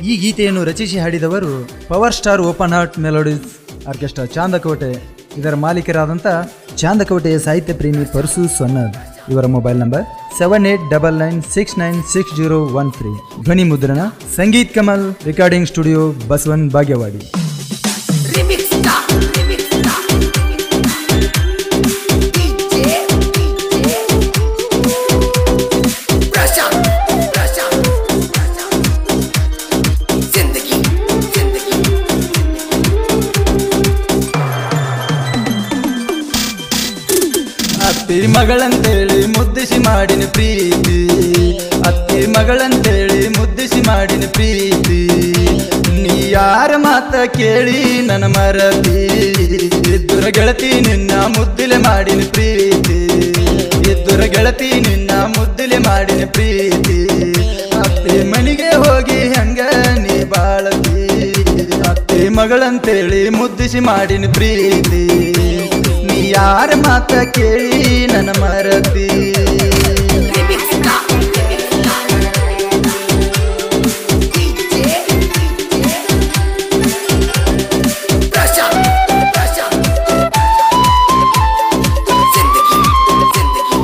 ಈ ಗೀತೆಯನ್ನು ರಚಿಸಿ ಹಾಡಿದವರು power star open heart melodies orchestra Chandkote ಇದರ ಮಾಲೀಕರಾದಂಥ ಚಾಂದಕೋಟೆಯ ಸಾಹಿತ್ಯ ಪ್ರೇಮಿ ಪರಸು ಸೊನ್ನದ್ ಇವರ mobile number seven eight double nine six nine six zero one three ಧ್ವನಿ ಮುದ್ರಣ ಸಂಗೀತ್ ಕಮಲ್ ರೆಕಾರ್ಡಿಂಗ್ ಸ್ಟುಡಿಯೋ ಬಸವನ್ Bagewadi Remix da, remix da. DJ, DJ. Prashant, Prashant, Prashant. जिंदगी, जिंदगी. ಅತ್ತಿ ಮಗಳಂತೇಳಿ ಮುದ್ದಿಸಿ ಮಾಡಿನ ಪ್ರೀತಿ ಅತ್ತಿ ಮಗಳಂತೇಳಿ ಮುದ್ದಿಸಿ ಮಾಡಿನ ಪ್ರೀತಿ ನೀ ಯಾರ ಮಾತ ಕೇಳಿ ನನ್ನ ಮರತಿ ಇದ್ದುರ ಗೆಳತಿ ನಿನ್ನ ಮುದ್ದಿಲೆ ಮಾಡಿನ ಪ್ರೀತಿ ಇದ್ದುರ ಗೆಳತಿ ನಿನ್ನ ಮುದ್ದಿಲೆ ಮಾಡಿನ ಪ್ರೀತಿ ಅತ್ತಿ ಮನೆಗೆ ಹೋಗಿ ಹಂಗ ನೀ ಬಾಳತಿ ಅತ್ತಿ ಮಗಳಂತೇಳಿ ಮುದ್ದಿಸಿ ಮಾಡಿನ ಪ್ರೀತಿ ನೀ ಯಾರ ಮಾತ ಕೇಳಿ ನನ್ನ ಮರತಿ Remix da, remix da. DJ, DJ. Prashant, Prashant. जिंदगी, जिंदगी.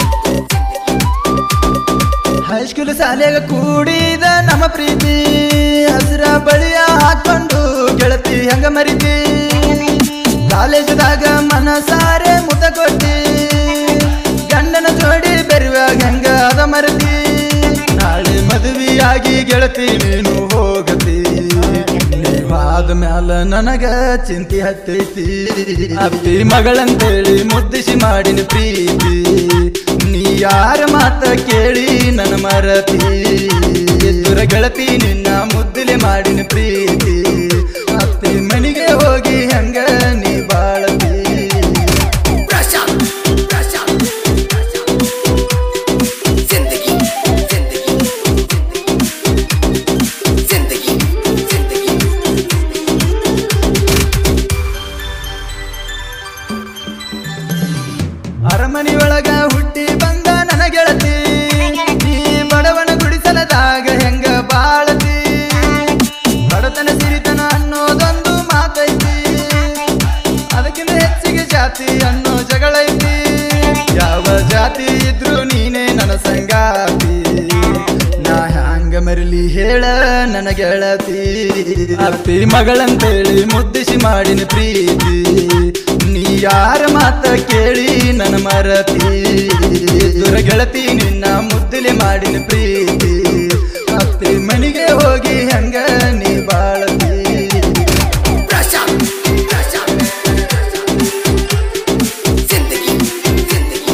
ಹೈಸ್ಕೂಲ್ ಶಾಲೆಗ ಕೂಡಿದ ನಮ್ಮ ಪ್ರೀತಿ ಹಸಿರ ಬಳಿಯ ಹಾಕೊಂಡು ಗೆಳತಿ ಹಂಗ ಮರಿತಿ ಕಾಲೇಜದಾಗ ಮನಸಾರೆ ಮುತ ಕೊಟ್ಟಿ ಗಂಡನ ಜೋಡಿ ಬೆರುವಾಗ ಹೆಂಗ ಅದ ಮರತಿ ನಾಳೆ ಮದುವೆಯಾಗಿ ಗೆಳತಿ ನೀನು ಹೋಗತಿ ನೀವಾದ ಮ್ಯಾಲ ನನಗ ಚಿಂತೆ ಹತ್ತೈತಿ ಅತ್ತಿ ಮಗಳಂತೇಳಿ ಮುದ್ದಿಸಿ ಮಾಡಿನ ಪ್ರೀತಿ ನೀ ಯಾರ ಮಾತ ಕೇಳಿ ನನ್ನ ಮರತಿ ಎದುರ ಗೆಳತಿ ನಿನ್ನ ಮುದ್ದಿಲೆ ಮಾಡಿನ ಪ್ರೀತಿ ಅತ್ತಿ ಮನೆಗೆ ಹೋಗಿ ಹಂಗ ನೀ ಬಾಳತಿ Prashant, Prashant, Prashant. जिंदगी, जिंदगी. जिंदगी, जिंदगी. ಅರಮನಿ ಒಳಗ ಹುಟ್ಟಿ ಬಂದ ನನ್ನ ಗೆಳತಿ ನೀ ಬಡವನ ಗುಡಿಸಲದಾಗ ಹೆಂಗ ಬಾಳತಿ ಬಡತನ ಸಿರಿತನ ಅನ್ನೋದೊಂದು ಮಾತೈತಿ ಅದಕ್ಕಿಂತ ಹೆಚ್ಚಿಗೆ ಜಾತಿ ಅನ್ನೋ ಜಗಳೈತಿ ಯಾವ ಜಾತಿ ಇದ್ರು ನೀನೇ ನನ್ನ ಸಂಗಾತಿ ನಾ ಹ್ಯಾಂಗ ಮರಲಿ ಹೇಳ ನನ್ನ ಗೆಳತಿ ಅತ್ತಿ ಮಗಳಂತೇಳಿ ಮುದ್ದಿಸಿ ಮಾಡಿನ ಪ್ರೀತಿ ನೀ ಯಾರ ಮಾತ ಕೇಳಿ ನನ್ನ ಮರತಿ ಎದುರ ಗೆಳತಿ ನಿನ್ನ ಮುದ್ದಿಲೆ ಮಾಡಿನ ಪ್ರೀತಿ ಅತ್ತಿ ಮನೆಗೆ ಹೋಗಿ ಹಂಗ ನೀ ಬಾಳತಿ Prashant, Prashant, Prashant. जिंदगी, जिंदगी.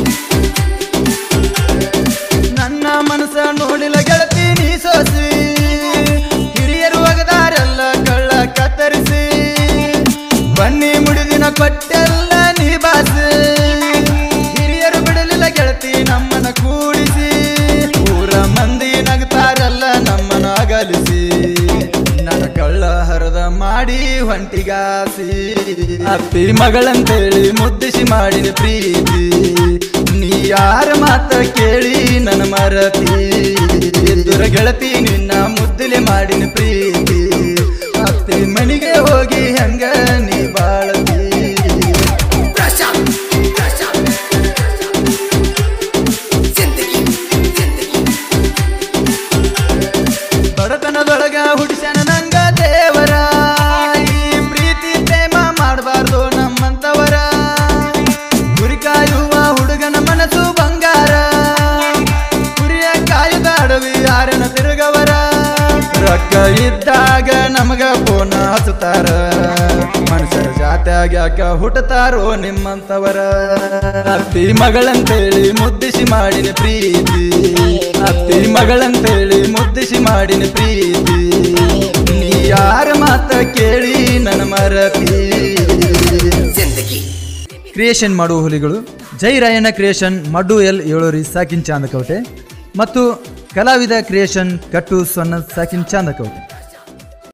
ನನ್ನ ಮನಸ್ಸ ನೋಡಿಲ ಗೆಳತಿ ನೀ ಸೋಸಿ ಹಿರಿಯರು ಒಗದಾರೆಲ್ಲ ಕಳ್ಳ ಕತ್ತರಿಸಿ ಬನ್ನಿ ಮುಡಿದಿನ ಕೊಟ್ಟೆಲ್ಲ ನೀ ಬಾಸಿ ಹಿರಿಯರು ಬಿಡಲಿಲ್ಲ ಗೆಳತಿ ನಮ್ಮನ್ನ ಕೂಡಿಸಿ ಊರ ಮಂದಿ ನಗ್ತಾರಲ್ಲ ನಮ್ಮನ್ನ ಅಗಲಿಸಿ ನನ್ನ ಕಳ್ಳ ಹರದ ಮಾಡಿ ಹೊಂಟಿಗಾಸಿ ಅತ್ತಿ ಮಗಳಂತೇಳಿ ಮುದ್ದಿಸಿ ಮಾಡಿನ ಪ್ರೀತಿ ನೀ ಯಾರ ಮಾತ ಕೇಳಿ ನನ್ನ ಮರತಿ ಎದುರ ಗೆಳತಿ ನಿನ್ನ ಮುದ್ದಿಲೆ ಮಾಡಿನ ಪ್ರೀತಿ ಅತ್ತಿ ಮನೆಗೆ ಹೋಗಿ ಹಂಗ ನೀ ಬಾಳತಿ Prashant, Prashant, Prashant. जिंदगी, जिंदगी. ಬಡತನದೊಳಗ ಹುಡಿಸ್ಯಾನ ನಂಗ ದೇವರ ಈ ಪ್ರೀತಿ ಪ್ರೇಮ ಮಾಡಬಾರ್ದು ನಮ್ಮಂತವರ ಗುರಿ ಕಾಯುವ ಹುಡುಗನ ಮನಸ್ಸು ಬಂಗಾರ ಕುರಿಯ ಕಾಯುದ ಅಡವಿ ಯಾರನ ತಿರುಗವರ ರೊಕ್ಕ ಇದ್ದಾಗ ನಮಗ ಫೋನ ಹಚ್ಚುತ್ತಾರ ಮನುಷ್ಯರ ಜಾತ್ಯಾಗ ಯಾಕ ಹುಟ್ಟತಾರೋ ನಿಮ್ಮಂತವರ ಅತ್ತಿ ಮಗಳಂತೇಳಿ ಮುದ್ದಿಸಿ ಮಾಡಿನ ಪ್ರೀತಿ ಅತ್ತಿ ಮಗಳಂತೇಳಿ ಮುದ್ದಿಸಿ ಮಾಡಿನ ಪ್ರೀತಿ ನೀ ಯಾರ ಮಾತ ಕೇಳಿ ನನ್ನ ಮರತಿ जिंदगी ಕ್ರಿಯೇಷನ್ ಮಾಡುವ ಹುಲಿಗಳು ಜೈ ರಾಯಣ್ಣ ಕ್ರಿಯೇಷನ್ ಮಡ್ಡು ಎಲ್ ಏಳೂರಿ ಸಾಕಿನ್ ಚಾಂದಕೋಟೆ ಮತ್ತು ಕಲಾವಿದ ಕ್ರಿಯೇಷನ್ ಕಟ್ಟು ಸೊನ್ನ ಸಾಕಿನ್ ಚಾಂದಕೋಟೆ